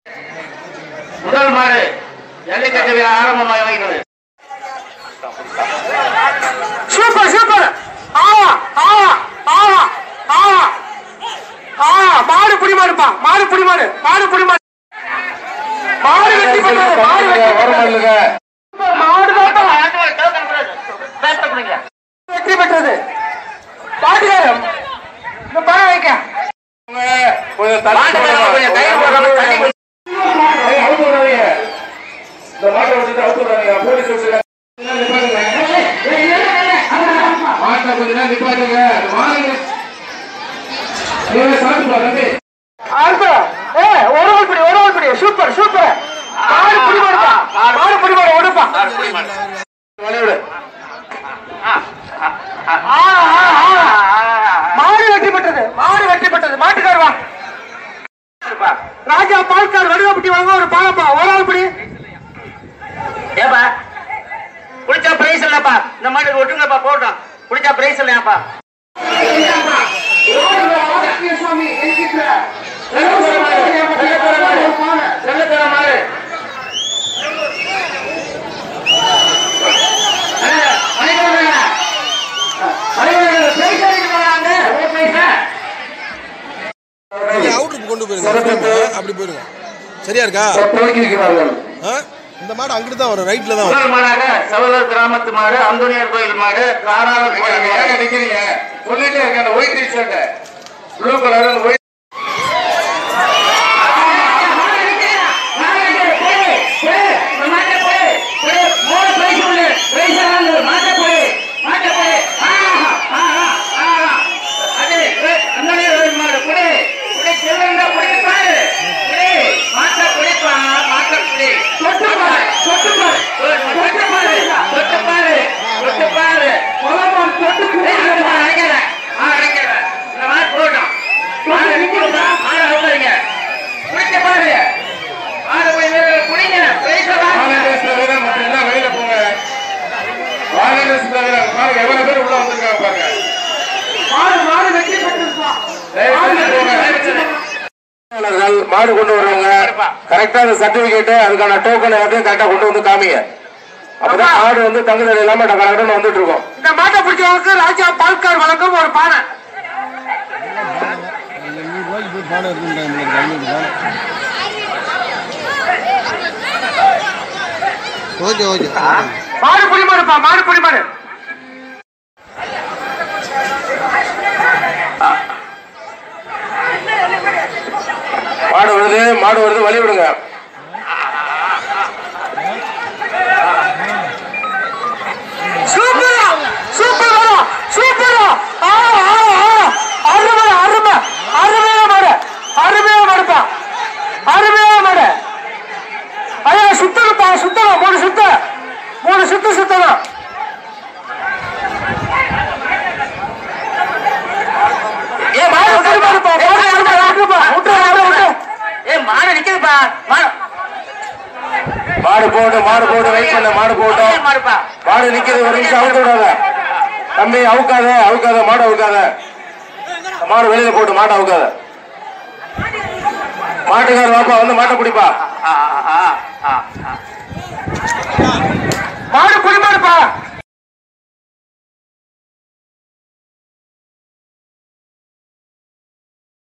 முதல் மாடு ஜல்லிக்கட்டு விழா ஆரம்பமாக வைக்கிறது சூப்பர் சூப்பர் ஆவா ஆவா ஆவா ஆவா ஆ மாடு புடி மாடுப்பா மாடு புடி மாடு மாடு புடி மாடு மாடு வெட்டி பண்ணாரு மாடு வெட்டி பண்ணாரு. மாடு வெற்றி பெற்றது பாட்டுக்காரம் இந்த பழம் வைக்க கொஞ்சம் தள்ளி மாட்டுக்காரங்க கொஞ்சம் கையில் போடாம தள்ளி போடுங்க. ஏய், அவுத்து விடாதீங்க. இந்த மாட்டை வச்சுட்டு அவுத்து விடாதீங்க. போலீஸ் வச்சுருக்காங்க. மாட்டை கொஞ்ச நேரம் நிப்பாட்டுங்க. அந்த மாடுங்க. நீங்க சாப்பிட்டு தம்பி அடுத்து ஏ ஒரு ஒரு பிடி ஒரு ஒரு பிடி சூப்பர் சூப்பர் மாடு புடி மாடுப்பா மாடு புடி மாடு ஓடுப்பா வழிவிடு ஆ, ஆ, ஆ. மாடு வெற்றி பெற்றது மாடு வெற்றி பெற்றது மாட்டுக்கார் வா ராஜா பால்கார் வடுகப்பட்டி வழங்க ஒரு பாலப்பா ஒரு ஆள் பிடி ஏப்பா குடிச்சா பிரைஸ் இல்லப்பா இந்த மாட்டுக்கு ஒட்டுங்கப்பா போட்டோம் குடிச்சா பிரைஸ் இல்லையாப்பா செல்லத்தர மாடு அண்ணே, மணிகண்டனே. மணிகண்டனே, பிரைஸ் அடிக்க போறாங்க. ஒரு பிரைஸா? நீங்க அவுட்டருக்கு கொண்டு போயிருங்க அப்படி போயிருங்க சரியா இருக்கா துவக்கியிருக்கிறார்கள் ஆ? இந்த மாடு அங்கிட்டு தான் வரும் ரைட்ல தான் வரும் முதல் மாடாக சகோதர கிராமத்து மாடு அந்தோனியார் கோயில் மாடு காராளர் நீங்க கோயில் ஏங்க மாடு நிக்கிறீங்க சொல்லிட்டே இருக்க அந்த ஒயிட் டிஷர்ட் ப்ளூ கலர் அந்த ஒயிட் வாலண்டியர்ஸ் தவிர மற்ற எல்லாம் வெளியில போங்க வாலண்டியர்ஸ் தவிர பாருங்க எவ்வளவு பேர் உள்ள வந்திருக்காங்க பாருங்க மாடு மாடு வெற்றி பெற்றதுப்பா தயவு செஞ்சு போங்க. பணியாளர்கள் மாடு கொண்டு வருவாங்க கரெக்டா அந்த சர்டிபிகேட் அதுக்கான டோக்கன் எல்லாத்தையும் கரெக்டா கொண்டு வந்து காமிங்க அப்பதான் மாடு வந்து தங்குதல் இல்லாம கடகடன்னு வந்துட்டு இருக்கோம் இந்த மாட்டை பிடிச்சவங்களுக்கு ராஜா பால்கார் வழங்கும் ஒரு பானை நூறு ரூபாய்க்கு போய் பானை இருக்குன்றாங்க ஐநூறு பானை ஓகே ஓகே மாடு புடி மாடுப்பா மாடு புடி மாடு மாடு வருது மாடு வருது வழி விடுங்க சூப்பரா சூப்பரா சூப்பரா ஆ ஆ ஆ அருமை அருமை அருமையா மாடு அருமையா மாடுப்பா அருமையா மாடு ஐயா சுத்தணுப்பா சுத்தணும் மூணு சுத்து மூணு சுத்து சுத்தணும் ஏ மாடு விட்டு மாடுப்பா மாடு விட்டு விட்டுப்பா விட்டு மாடு விட்டு ஏ மாடு நிக்குதுப்பா மாடு மாடு போடு மாடு போடு வெயிட் பண்ண மாடு போட்டோம் மாடுப்பா மாடு நிக்குது ஒரு நிமிஷம் அவுத்து விடாத தம்பி அவுக்காத அவுக்காத மாடு அவுக்காத மாடு வெளியில போட்டு மாட்டை அவுக்காத மாட்டுக்கார வாப்பா வந்து மாட்டை பிடிப்பா ஆ ஆ ஆ ஆ மாடு புடி மாடுப்பா